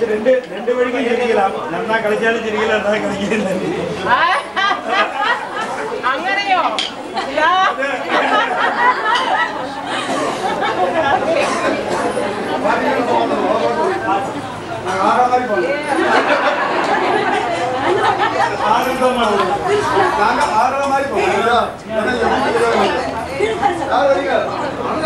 ரெண்டு ரெண்டு வழிக்கும் சிரிக்கலாம் நன்னா கிடைச்சாலும் சிரிக்கலாம் நல்லா கிடைக்கல അങ്ങനെയോ ഇല്ല. ஆனந்தமாக நாங்க ஆடுற மாதிரி போவோம் யார் வரீங்க வாங்க.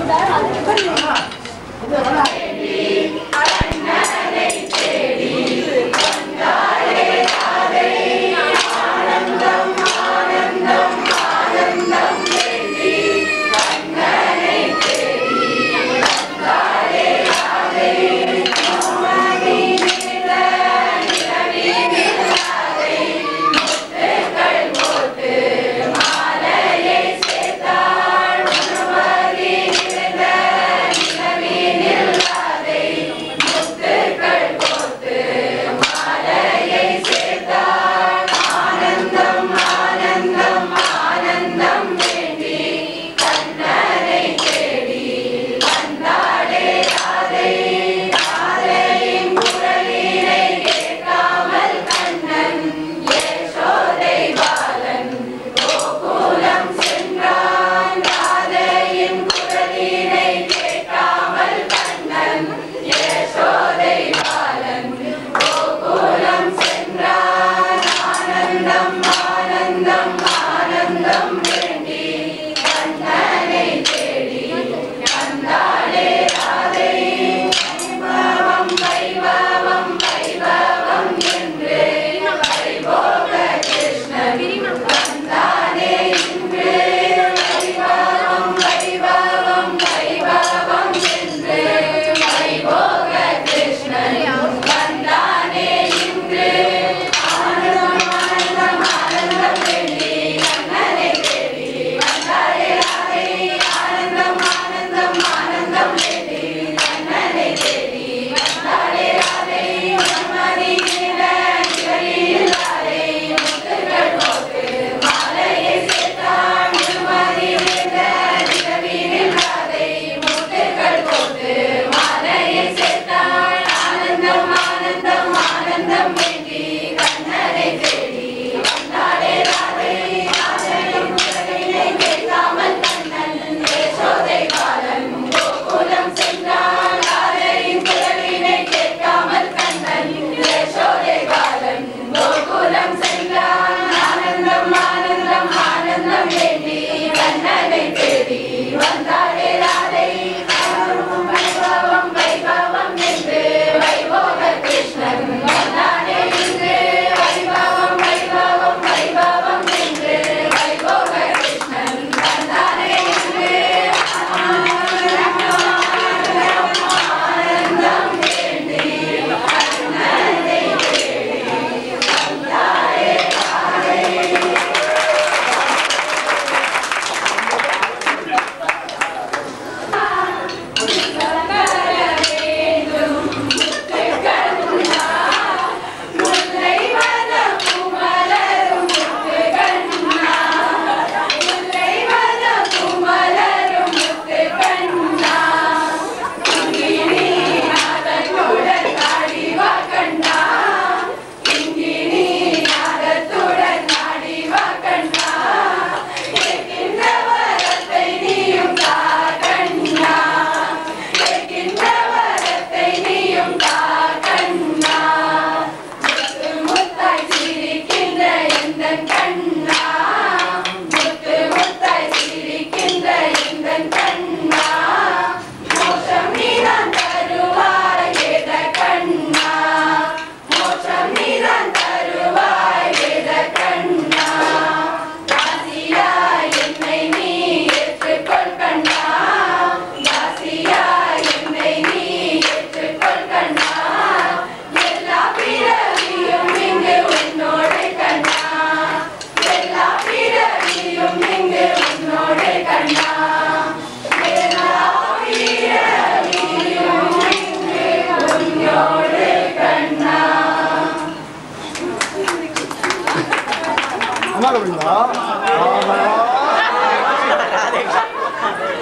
அம்மா அப்படிங்களா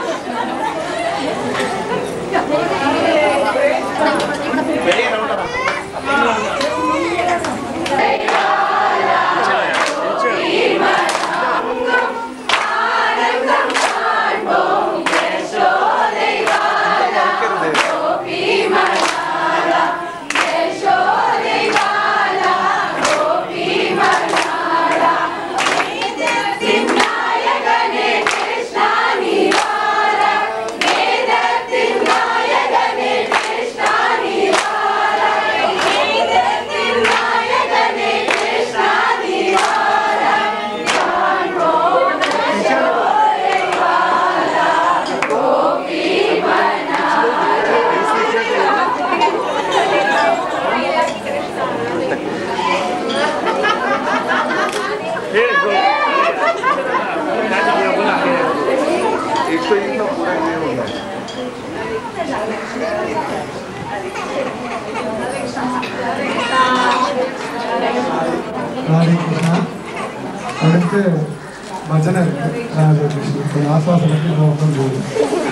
பெரிய ரவுண்டா அடுத்து பஜனை இருக்கு ராஜா கிருஷ்ணன் ஆஸ்வாசனத்துக்கு நோக்கம் போகுது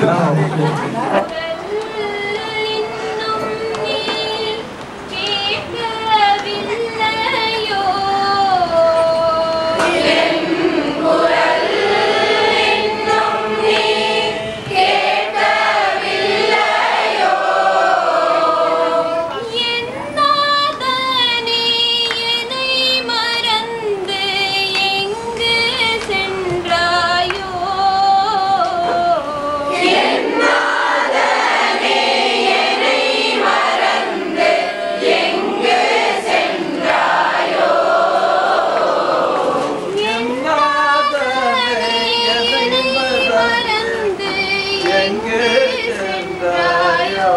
எங்கே சென்றாயோ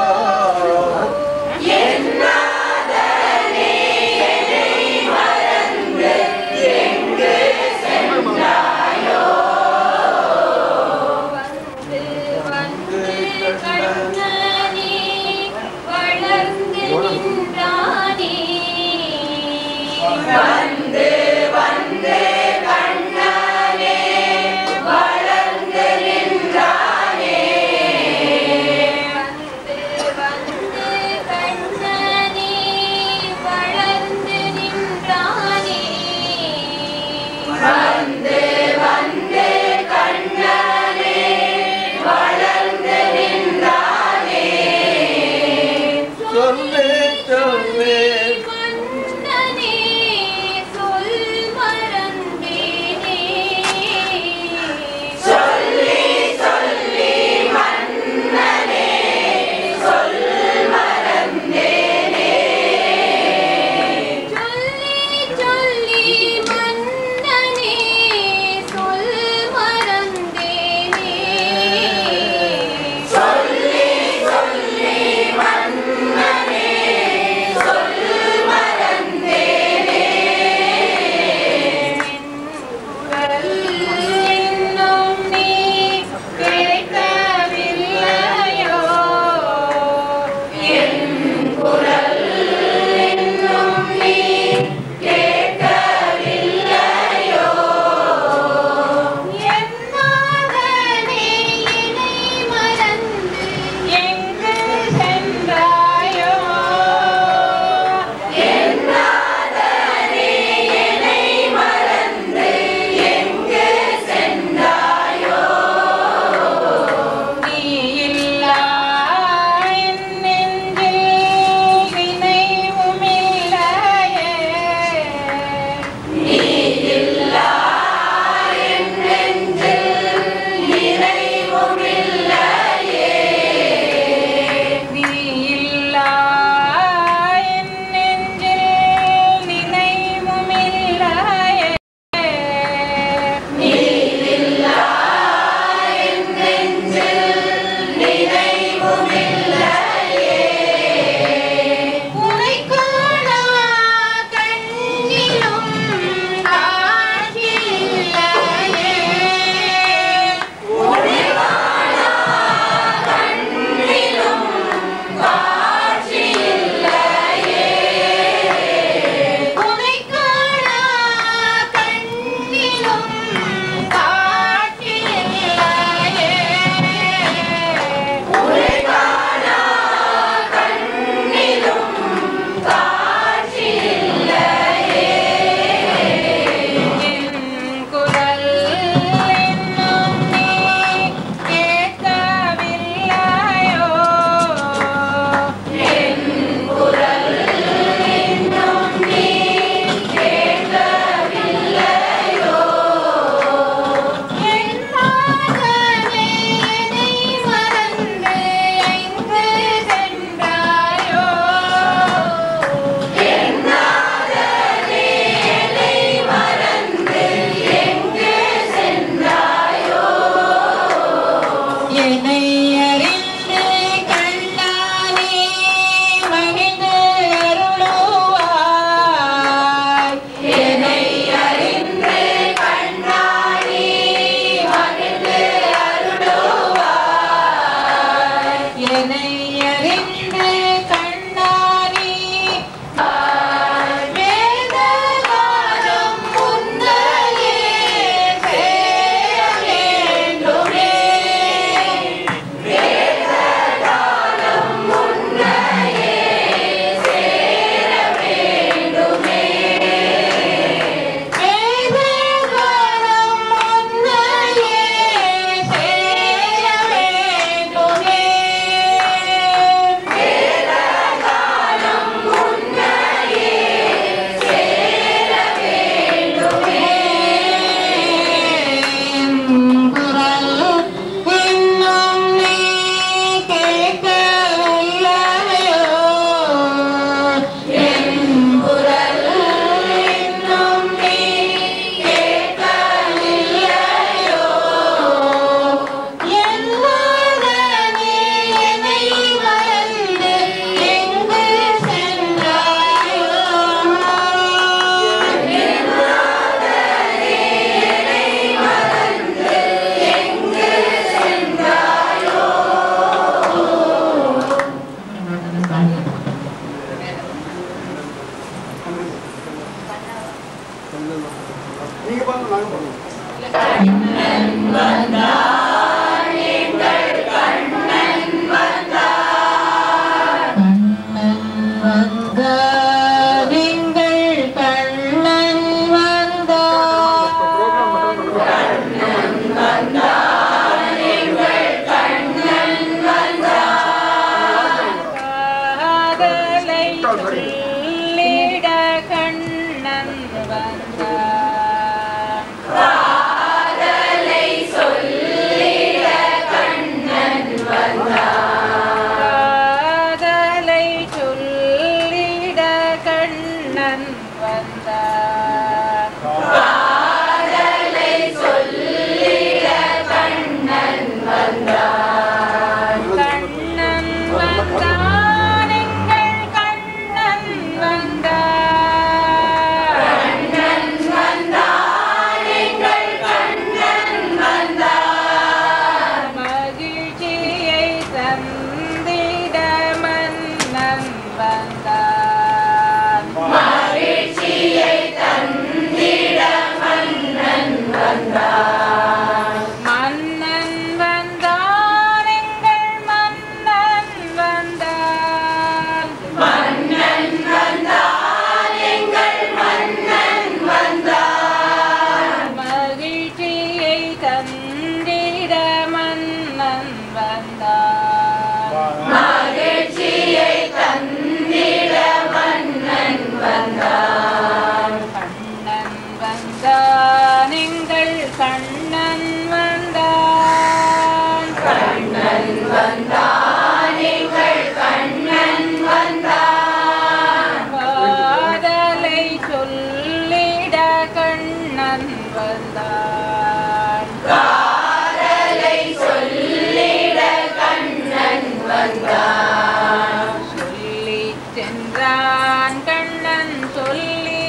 சொல்லு சொல்லு வேதகாலம் முன்னையே தந்திட மன்னன் வந்தான் மன்னன் வந்தான் எங்கள் மன்னன் வந்தான் மகிழ்ச்சியை தந்திட மன்னன் வந்தான் கண்ணன் வந்தான் எங்கள் கண்ணன் வந்தான் கண்ணன் வந்தான் எங்கள் கண்ணன் வந்தான் காதலை சொல்லிட கண்ணன் வந்தான் காதலை சொல்லிட கண்ணன் வந்தான் சொல்லி சென்றான் கண்ணன் சொல்லி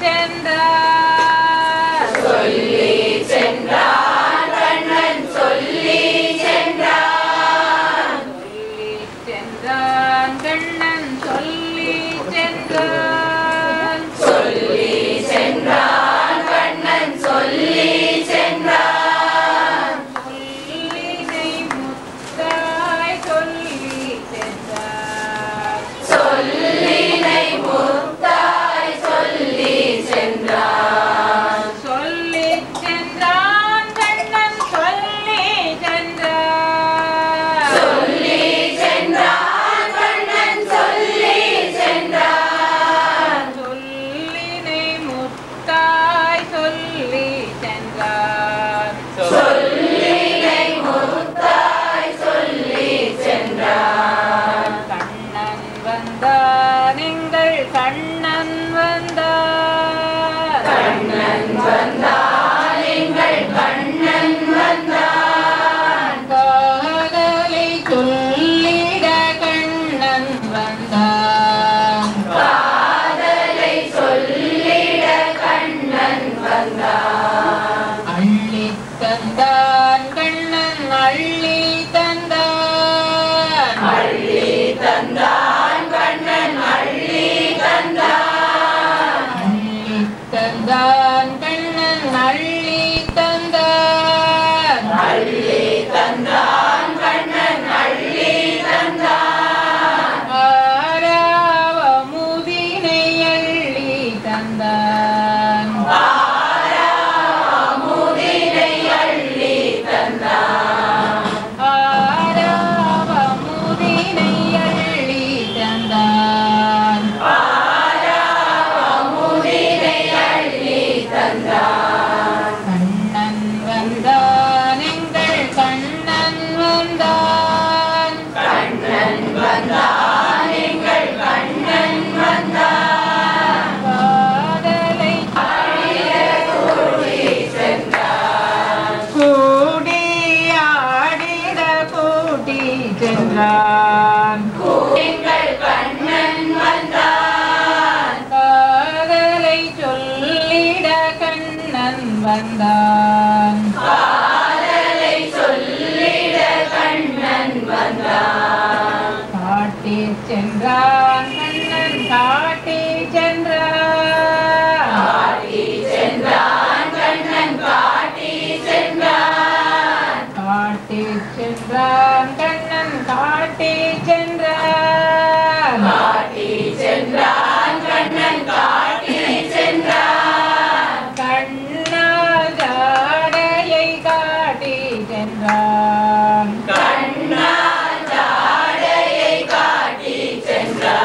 சென்றான் சொல்லி சென்றான் கண்ணன் சொல்லி சென்றான் சொல்லி சென்றான் கண்ணன் சொல்லி சென்றான் சொல்லி சென்றான் கண்ணன் சொல்லி சென்றான் சொல்லினை முத்தாய் சொல்லி சென்றான் சொல்லினை முத்தாய் சொல்லி சென்றான் சொல்லி சென்றான் கண்ணன் சொல்லி சென்றான் சொல்லி சென்றான் கண்ணன் சொல்லி சென்றான் சொல்லினை முத்தாய் சொல்லி சென்றான் சொல்லினை முத்தாய் சொல்லி சென்றான் கண்ணன் வந்தான் எங்கள் கண்ணன் வந்தான் கண்ணன் வந்தான் எங்கள் கண்ணன் வந்தான் காதலை சொல்லிட கண்ணன் வந்தான் காதலை சொல்லிட கண்ணன் வந்தான் அள்ளி தந்தான் கண்ணன் அள்ளி தந்தான் அள்ளி தந்தான் கண்ணன் அள்ளி தந்தான் அள்ளி தந்தான் கண்ணன் அள்ளி தந்தான் அள்ளி தந்தான் கண்ணன் அள்ளி தந்தான் ஆராவ முதினை அள்ளி தந்தான் ஆராவ முதினை அள்ளி தந்தான் கண்ணன் வந்தான் எங்கள் கண்ணன் வந்தான் கண்ணன் வந்தான் எங்கள் கண்ணன் வந்தான் காதலை கூடி ஆடிட கூட்டி சென்றான் எங்கள் கண்ணன் வந்தான் காதலை சொல்லிட கண்ணன் வந்தான் காதலை சொல்லிட கண்ணன் வந்தான் காட்டி சென்றான் கண்ணன் காட்டி சென்றான் காட்டி சென்றான் கண்ணன் காட்டி சென்றான் காட்டி சென்றான் கண்ணன் காட்டி சென்றான் காட்டி சென்றான் கண்ணன் காட்டி சென்றான் கண்ணால் ஜாடையை காட்டி சென்றான் கண்ணால் ஜாடையை காட்டி சென்றான்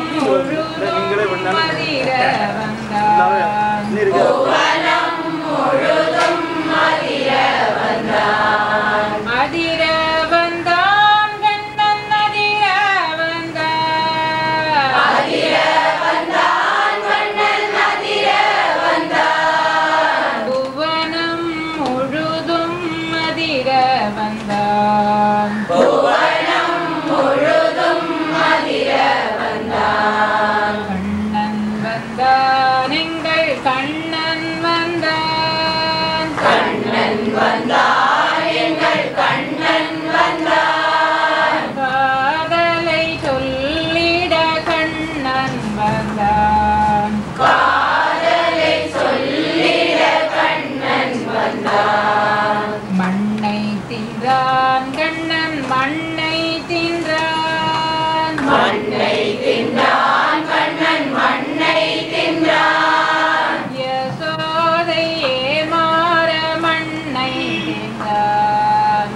முழுதும் மதிர வந்தான் இன்னும் இருக்கு அதிர வந்தான் கண்ணன் அதிர வந்தான் அதிர புவனம் முழுதும் அதிர வந்தான் கண்ணன் வந்தான் எங்கள் கண்ணன் வந்தான் கண்ணன் வந்தான் எங்கள் கண்ணன் வந்தான் காதலை சொல்லிட கண்ணன் வந்தான் காதலை சொல்லிட கண்ணன் வந்தான் மண்ணை தின்றான் கண்ணன் மண்ணை தின்றான் மண்ணை தின்றான் கண்ணன் மண்ணை தின்றான் யசோதையே மாற மண்ணை தின்றான்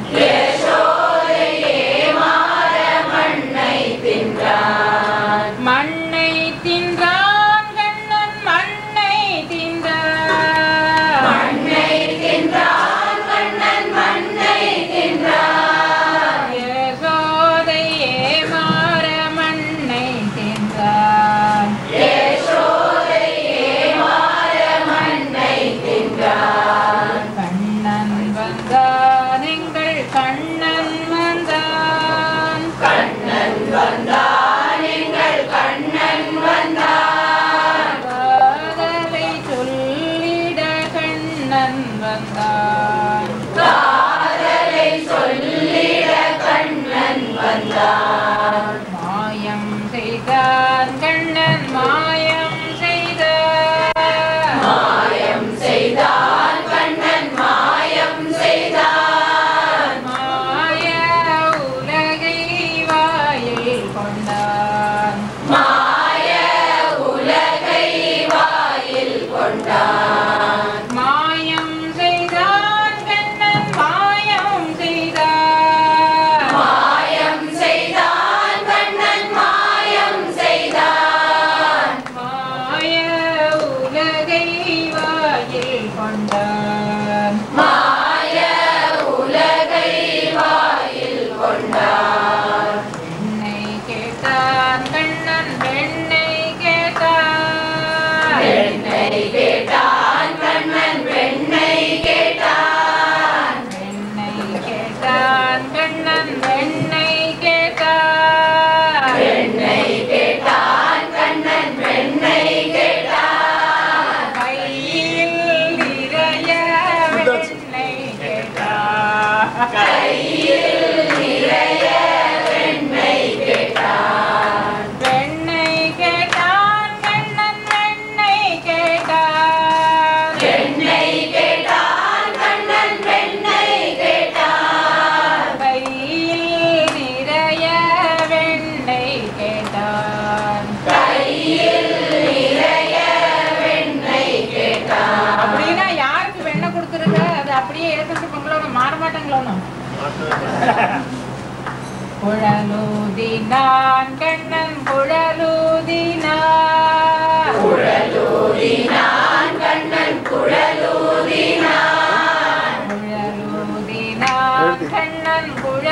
மண்ணை தின்றான் கண்ணன் மண்ணை தின்றான் மண்ணை தின்றான் கண்ணன் மண்ணை தின்றான் யசோதையே மாற மண்ணை தின்றான் கண்ணன் வந்தான் எங்கள் கண்ணன் வந்தான் கண்ணன் வந்தான் எங்கள் கண்ணன் வந்தான் காதலை சொல்லிட கண்ணன் வந்தான் காதலை சொல்லிட கண்ணன் வந்தான் மாயம் செய்தான் கண்ணன் மாயம் செய்தான் மாயம் செய்தான் கண்ணன் மாயம் செய்தான் மாய உலகை வாயில் கொண்டான் மாய உலகை வாயில் கொண்டான் மாயம் செய்தான் கண்ணன் மாயம் செய்தான் மாயம் செய்தான் கண்ணன் மாயம் செய்தான் மாய உலகை வாயில் கொண்டான் மாய உலகை வாயில் கொண்டான் பெண்ணை கேட்டான் கண்ணன் பெண்ணை கேட்டான் பெண்ணை கேட்டான் கண்ணன் பெண்ணை கேட்டான் பெண்ணை கேட்டான் கண்ணன் பெண்ணை கேட்டான் பெண்ணை கேட்டான் கண்ணன் பெண்ணை கேட்டான் கையில் நிறைய வெண்ணை கேட்டான் கையில் நிறைய வெண்ணை கேட்டான் வெண்ணை கேட்டான் கண்ணன் வெண்ணை கேட்டான் வெண்ணை கேட்டான் கண்ணன் வெண்ணை கேட்டான் கையில் நிறைய வெண்ணை கேட்டான் கையில் நிறைய வெண்ணை கேட்டான் அப்படின்னா யாருக்கு வெண்ணெய் கொடுத்துருக்க அது அப்படியே எடுத்துட்டு பொங்கலோட மாற மாட்டாங்களோன்னு குழலூதினான் கண்ணன் குழலூதினான் குழலூதினான் கண்ணன் குழலூதினான் குழலூதினான் கண்ணன்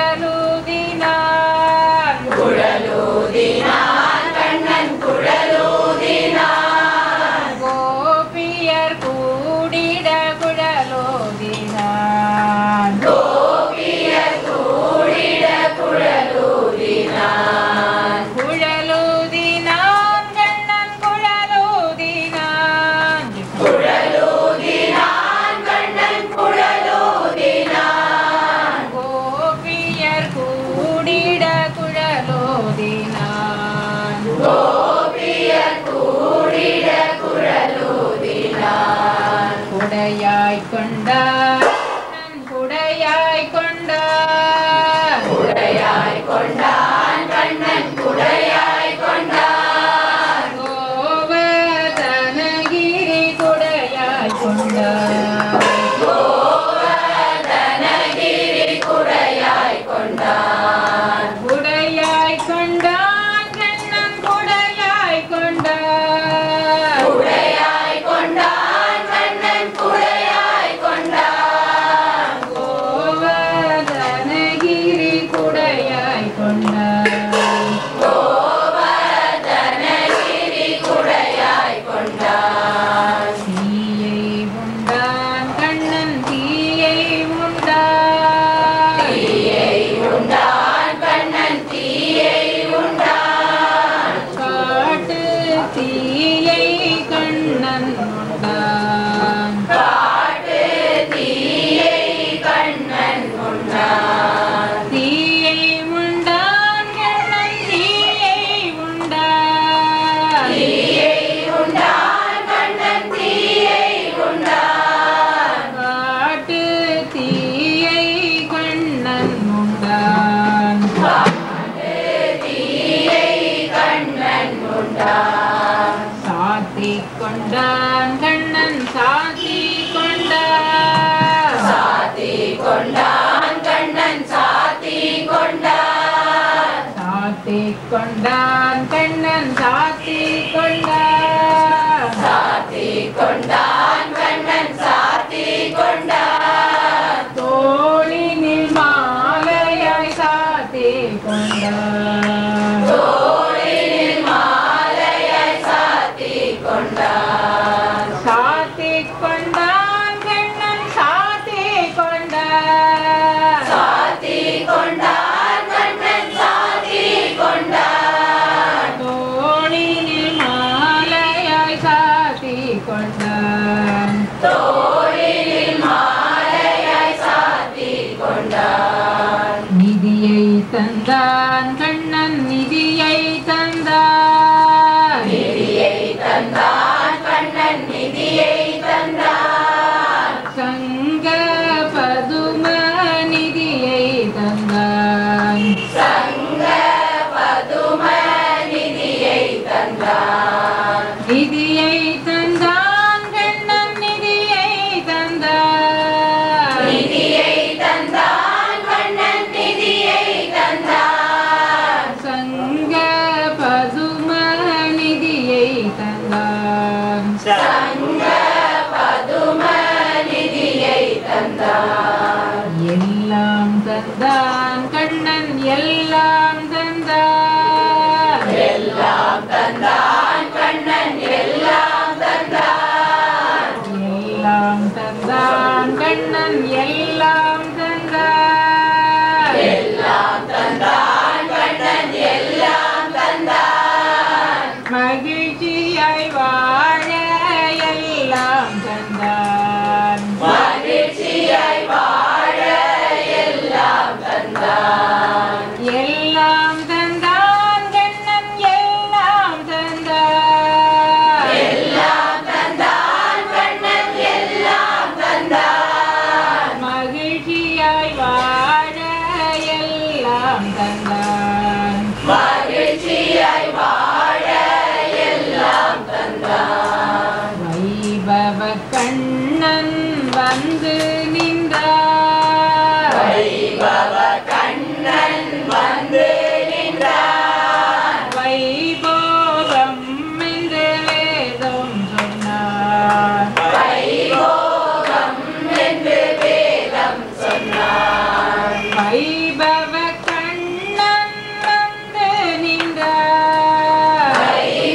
குழலூதினான் குழலூதினான் கண்ணன் குழலூதினான் கோபியர் கூடிட குழலூதினான் குழலூதினான் தீயை கண்ணன் உண்டான் தீயை உண்டான் கண்ணன் தீயை உண்டான் காட்டு தீயை கண்ணன் உண்டான் சாத்தி கொண்டான் கண்ணன் சாத்தி கொண்டான் சாத்தி கொண்டான் கண்ணன் சாத்தி கொண்டான் தோளினில் மாலையாய் சாத்தி கொண்டான் சாத்தி கொண்டான் கண்ணன் சாத்தி கொண்டான் தோளினில் மாலையாய் சாத்தி கொண்டான் நிதியை தந்தான் கண்ணன் நிதியை தந்தான் சங்க பதும நிதியை தந்தான் நிதியை தந்தான் கண்ணன் நிதியை தந்தான் சங்க பதும நிதியை தந்தான் எல்லாம் தந்தான் கண்ணன் எல்லாம் தந்தான் எல்லாம் தந்தான் கண்ணன் எல்லாம் தந்தான் மகிழ்ச்சியாய் வாழ எல்லாம் தந்தான் எல்லாம் தந்தான் கண்ணன் எல்லாம் தந்தான் மகிழ்ச்சியாய் வாழ எல்லாம் தந்தான் வைபவ கண்ணன் வந்து நின்றார் வைபோகம் என்று வேதம் சொன்னார் வைபவ கண்ணன் வந்து நின்றார்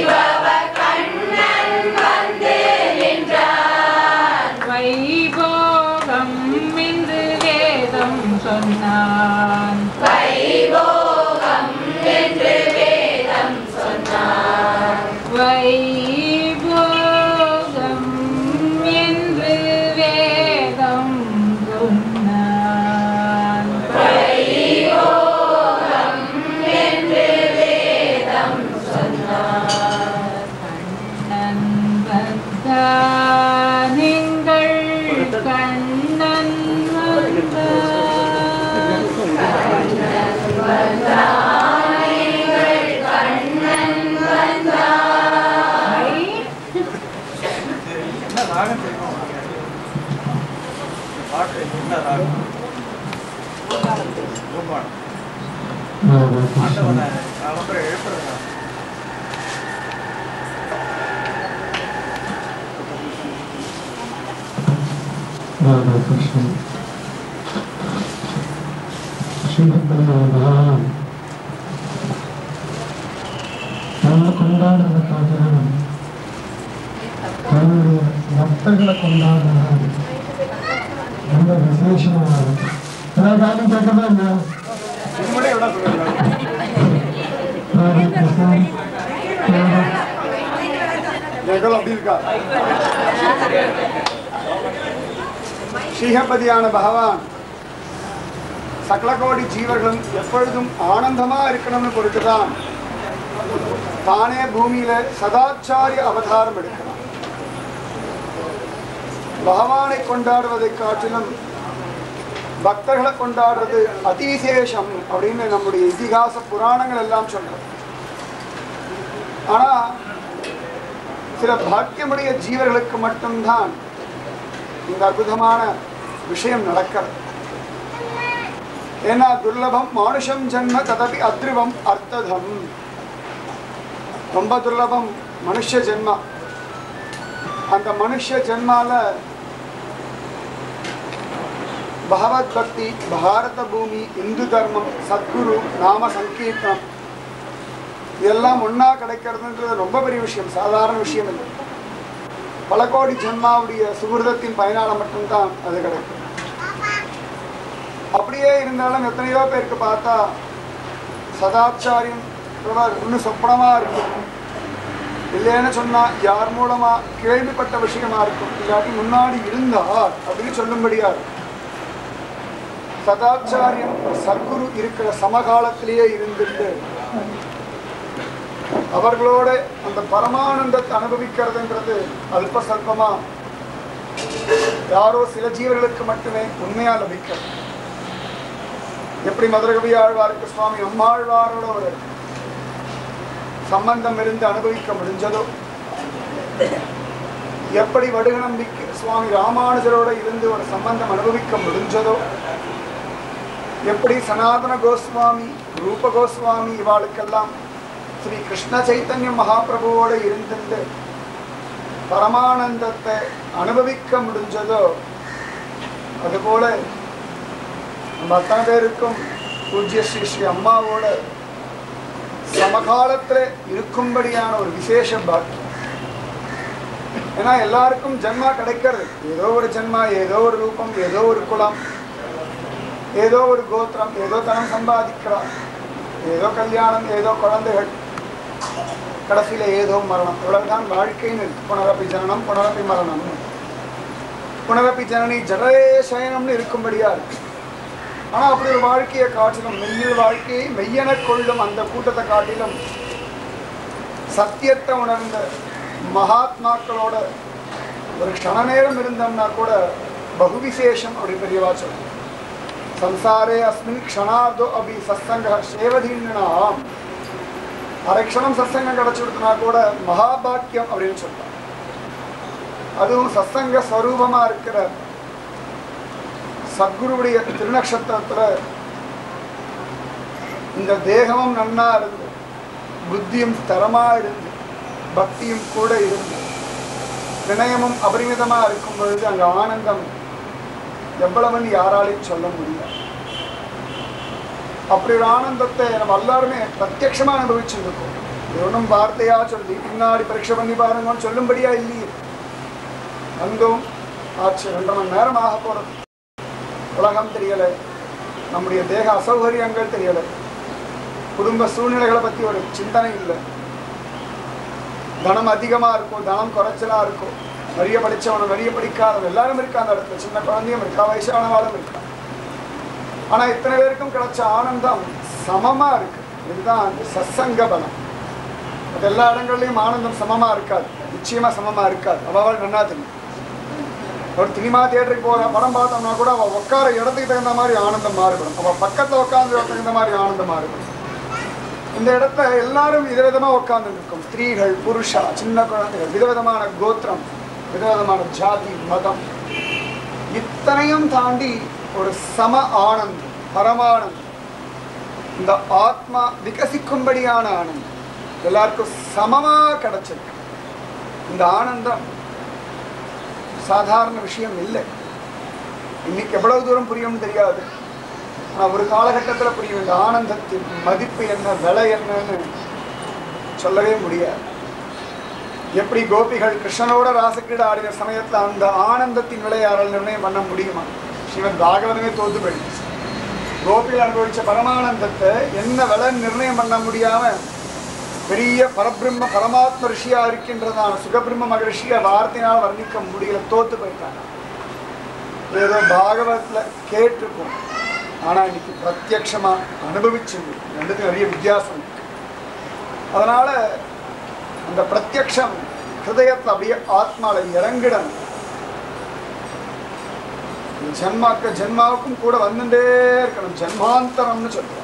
வைபோகம் என்று வேதம் சொன்னான் வைபோகம் என்று வேதம் சொன்னான் கண்ணன் வந்தான் எங்கள் கண்ணன் வந்தான் என்ன ராகம் தெரியுமா பாட்டு என்ன ராகம் பூபாடம். ஆண்டவனை காலம்பரை எழுப்புறதா ராதாகிருஷ்ணன் ஸ்ரீபத்மநாபன் நம்ம கொண்டாடுறதுக்காக தன்னுடைய பக்தர்களை கொண்டாடுறாங்க ரொம்ப விசேஷமாக ஏதாவது காரணம் கேட்கறதா இல்லையா உண்மையிலே எவ்வளோ சொல்லுங்க ராதாகிருஷ்ணன் ராதா எங்கள் அப்படி இருக்கா ஸ்ரீஹபதியான பகவான் சகல கோடி ஜீவர்களும் எப்பொழுதும் ஆனந்தமா இருக்கணும்னு பொறுத்துதான் தானே பூமியில சதாச்சாரிய அவதாரம் எடுக்கிறான் பகவானை கொண்டாடுவதை காட்டிலும் பக்தர்களை கொண்டாடுறது அதிவிசேஷம் அப்படின்னு நம்முடைய இதிகாச புராணங்கள் எல்லாம் சொல்றது ஆனா சில பாக்கியமுடைய ஜீவர்களுக்கு மட்டும்தான் இந்த அற்புதமான விஷயம் நடக்கிறது ஏன்னா துர்லபம் மானுஷம் ஜன்ம ததபி அத்ருவம் அர்த்ததம் ரொம்ப துர்லபம் மனுஷ ஜென்மா அந்த மனுஷ ஜென்மால பகவத் பக்தி பாரத பூமி இந்து தர்மம் சத்குரு நாம சங்கீர்த்தனம் இதெல்லாம் ஒன்றா கிடைக்கிறதுன்றது ரொம்ப பெரிய விஷயம் சாதாரண விஷயம் இல்லை பல கோடி ஜென்மாவுடைய சுகிருதத்தின் பயனால மட்டும்தான் அது கிடைக்கும் அப்படியே இருந்தாலும் எத்தனையோ பேருக்கு பார்த்தா சதாச்சாரியம் இன்னும் சொப்பனமா இருக்கும் இல்லைன்னு சொன்னா யார் மூலமா கேள்விப்பட்ட விஷயமா இருக்கும் இல்லாட்டி முன்னாடி இருந்தார் அப்படின்னு சொல்லும்படியா இருக்கும் சதாச்சாரியம் சத்குரு இருக்கிற சமகாலத்திலேயே இருந்துட்டு அவர்களோட அந்த பரமானந்தத்தை அனுபவிக்கிறதுன்றது அல்ப சல்பமா யாரோ சில ஜீவர்களுக்கு மட்டுமே உண்மையா லபிக்கிறது எப்படி மதுரகவி ஆழ்வாருக்கு சுவாமி அம்மாழ்வாரோட ஒரு சம்பந்தம் இருந்து அனுபவிக்க முடிஞ்சதோ எப்படி வடுகநம்பிக்கை சுவாமி ராமானுஜரோட இருந்து ஒரு சம்பந்தம் அனுபவிக்க முடிஞ்சதோ எப்படி சனாதன கோஸ்வாமி ரூப கோஸ்வாமி இவாளுக்கெல்லாம் ஸ்ரீ கிருஷ்ண சைத்தன்ய மகாபிரபுவோட இருந்துட்டு பரமானந்தத்தை அனுபவிக்க முடிஞ்சதோ அதுபோல நம்ம அத்தனை பேருக்கும் பூஜ்ய ஸ்ரீ ஸ்ரீ அம்மாவோட சமகாலத்துல இருக்கும்படியான ஒரு விசேஷ பாக்கியம் ஏன்னா எல்லாருக்கும் ஜென்மா கிடைக்கிறது ஏதோ ஒரு ஜென்மா ஏதோ ஒரு ரூபம் ஏதோ ஒரு குலம் ஏதோ ஒரு கோத்திரம் ஏதோ தனம் சம்பாதிக்கிறார் ஏதோ கல்யாணம் ஏதோ குழந்தைகள் கடைசியில ஏதோ மரணம் இவ்வளவுதான் வாழ்க்கைன்னு இருக்கு புனரப்பி ஜனனம் புனரப்பி மரணம் புனரப்பி ஜனனி ஜடேசயனம்னு இருக்கும்படியா இருக்கு ஆனா அப்படி ஒரு வாழ்க்கையை காட்டிலும் மெய்யில் வாழ்க்கையை மெய்யென கொள்ளும் அந்த கூட்டத்தை காட்டிலும் சத்தியத்தை உணர்ந்த மகாத்மாக்களோட ஒரு க்ஷண நேரம் இருந்தோம்னா கூட பகுவிசேஷம் அப்படி பெரியவா சொல்லும் சம்சாரே அஸ்மின் க்ஷணார்தோ அபி சத்சங்க சேவதீனாம் அரை க்ஷணம் சத்சங்கம் கிடைச்சு கொடுத்தனா கூட மகாபாக்கியம் அப்படின்னு சொல்றாங்க அதுவும் சத்சங்க ஸ்வரூபமா இருக்கிற சத்குருவுடைய திருநக்ஷத்திரத்துல இந்த தேகமும் நன்னா இருந்து புத்தியும் ஸ்தரமா இருந்து பக்தியும் கூட இருந்து வினயமும் அபரிமிதமா இருக்கும் பொழுது அங்க ஆனந்தம் எவ்வளவுன்னு யாராலையும் சொல்ல முடியாது அப்படி ஒரு ஆனந்தத்தை நம்ம எல்லாருமே பிரத்யட்சமா அனுபவிச்சுருக்கோம் இது ஒன்றும் வார்த்தையா சொல்லி பின்னாடி பரீட்சை பண்ணி பாருங்கன்னு சொல்லும்படியா இல்லையே வந்தோம் ஆச்சு ரெண்டு மணி நேரம் ஆக போறது உலகம் தெரியல நம்முடைய தேக அசௌகரியங்கள் தெரியல குடும்ப சூழ்நிலைகளை பத்தி ஒரு சிந்தனை இல்லை தனம் அதிகமா இருக்கும் தனம் குறைச்சலா இருக்கும் நிறைய படிச்சவனும் நிறைய படிக்காதவன் எல்லாரும் இருக்கா அந்த இடத்துல சின்ன குழந்தையும் இருக்கா வயசானவாளும் இருக்கா ஆனா இத்தனை பேருக்கும் கிடைச்ச ஆனந்தம் சமமா இருக்கு இதுதான் அந்த சத்சங்க பலம் அது எல்லா இடங்கள்லயும் ஆனந்தம் சமமா இருக்காது நிச்சயமா சமமா இருக்காது அவள் நன்னா தெரியும் ஒரு சினிமா தியேட்டருக்கு போற படம் பார்த்தோம்னா கூட அவ உட்கார இடத்துக்கு தகுந்த மாதிரி ஆனந்தம் மாறுபடும் அவ பக்கத்துல உட்காந்து தகுந்த மாதிரி ஆனந்தம் மாறுபடும் இந்த இடத்த எல்லாரும் விதவிதமா உட்கார்ந்து இருக்கும் ஸ்திரீகள் புருஷா சின்ன குழந்தைகள் விதவிதமான கோத்திரம் விதவிதமான ஜாதி மதம் இத்தனையும் தாண்டி ஒரு சம ஆனந்தம் பரமானந்தம் இந்த ஆத்மா விகசிக்கும்படியான ஆனந்தம் எல்லாருக்கும் சமமா கிடைச்சிருக்கு இந்த ஆனந்தம் சாதாரண விஷயம் இல்லை இன்னைக்கு எவ்வளவு தூரம் புரியும்னு தெரியாது ஆனால் ஒரு காலகட்டத்தில் புரியும் இந்த ஆனந்தத்தின் மதிப்பு என்ன விலை என்னன்னு சொல்லவே முடியாது எப்படி கோபிகள் கிருஷ்ணனோட ராசக்கிரீட ஆடின சமயத்தில் அந்த ஆனந்தத்தின் விலை யாரால் நிர்ணயம் பண்ண முடியுமா ஸ்ரீமத் பாகவதமே தோத்து போயிடுச்சு கோபிகள் அனுபவிச்ச பரமானந்தத்தை என்ன விலை நிர்ணயம் பண்ண முடியாம பெரிய பரபிரம்ம பரமாத்ம ரிஷியா இருக்கின்றதான சுகபிரம்ம மகரிஷிய வார்த்தையினால் வர்ணிக்க முடியல தோத்து போயிட்டாங்க ஏதோ பாகவத்துல கேட்டிருக்கோம் ஆனா இன்னைக்கு பிரத்யக்ஷமா அனுபவிச்சு ரெண்டுக்கும் நிறைய வித்தியாசம் இருக்கு அதனால அந்த பிரத்யக்ஷம் ஹிருதயத்தை அப்படியே ஆத்மால இறங்கிடணும் இந்த ஜென்மாக்க ஜென்மாவுக்கும் கூட வந்துட்டே இருக்கணும் ஜென்மாந்தரம்னு சொல்லுவாங்க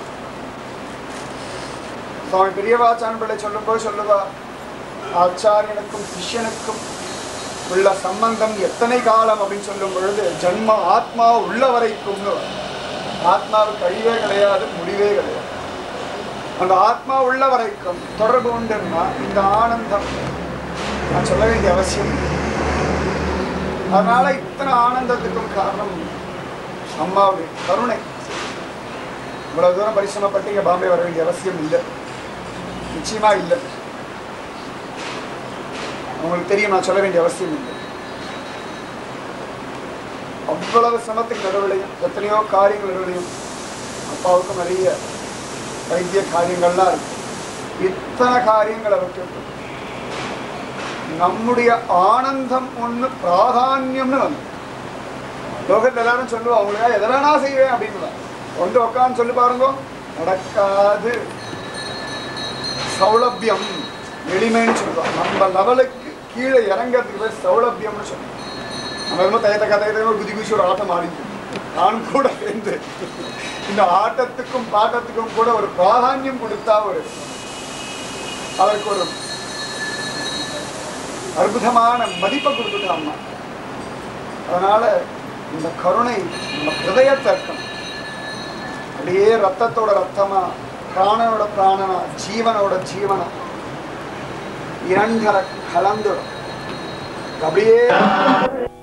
சுவாமி பெரியவாச்சான் பிள்ளை சொல்லும்போது சொல்லுவா ஆச்சாரியனுக்கும் சிஷ்யனுக்கும் உள்ள சம்பந்தம் எத்தனை காலம் அப்படின்னு சொல்லும் பொழுது ஜன்ம ஆத்மா உள்ள வரைக்கும்னு ஆத்மாவுக்கு அழிவே கிடையாது முடிவே கிடையாது அந்த ஆத்மா உள்ள வரைக்கும் தொடர்பு உண்டுன்னா இந்த ஆனந்தம் நான் சொல்ல வேண்டிய அவசியம் இல்லை. அதனால இத்தனை ஆனந்தத்துக்கும் காரணம் அம்மாவுடைய கருணை இவ்வளவு தூரம் பரிசிரமப்பட்டு இங்க பாம்பே வர வேண்டிய அவசியம் இல்லை நிச்சயமா இல்லை உங்களுக்கு தெரியும் நான் சொல்ல வேண்டிய அவசியம் இல்லை அவ்வளவு சிரமத்துக்கு நடுவிலையும் எத்தனையோ காரியங்கள் நடுவிலையும் அப்பாவுக்கும் நிறைய வைத்திய காரியங்கள்லாம் இருக்கு இத்தனை காரியங்களை விட்டு நம்முடைய ஆனந்தம் ஒண்ணு பிராதானியம்னு வந்து லோகத்துல எல்லாரும் சொல்லுவா அவங்களுக்கா எதை வேணா செய்வேன் அப்படின்னு வந்து உட்காந்து சொல்லி பாருங்க நடக்காது சௌலபியம் எளிமைன்னு சொல்லுவோம் நம்ம லெவலுக்கு கீழே இறங்கிறதுக்கு பேர் சௌலபியம்னு சொல்லுவோம் நம்ம என்னமோ தயத்த கதையத்தை குதி குதிச்சு ஒரு ஆட்டம் ஆடிட்டு நானும் கூட சேர்ந்து இந்த ஆட்டத்துக்கும் பாட்டத்துக்கும் கூட ஒரு பிராதானியம் கொடுத்தா ஒரு அதற்கு ஒரு அற்புதமான மதிப்பை கொடுத்துட்டா அம்மா அதனால இந்த கருணை நம்ம ஹிருதயத்தை இருக்கணும் அப்படியே ரத்தத்தோட ரத்தமா பிராணனோட பிராணனா ஜீவனோட ஜீவனா இரண்டரை கலந்துடும் அப்படியே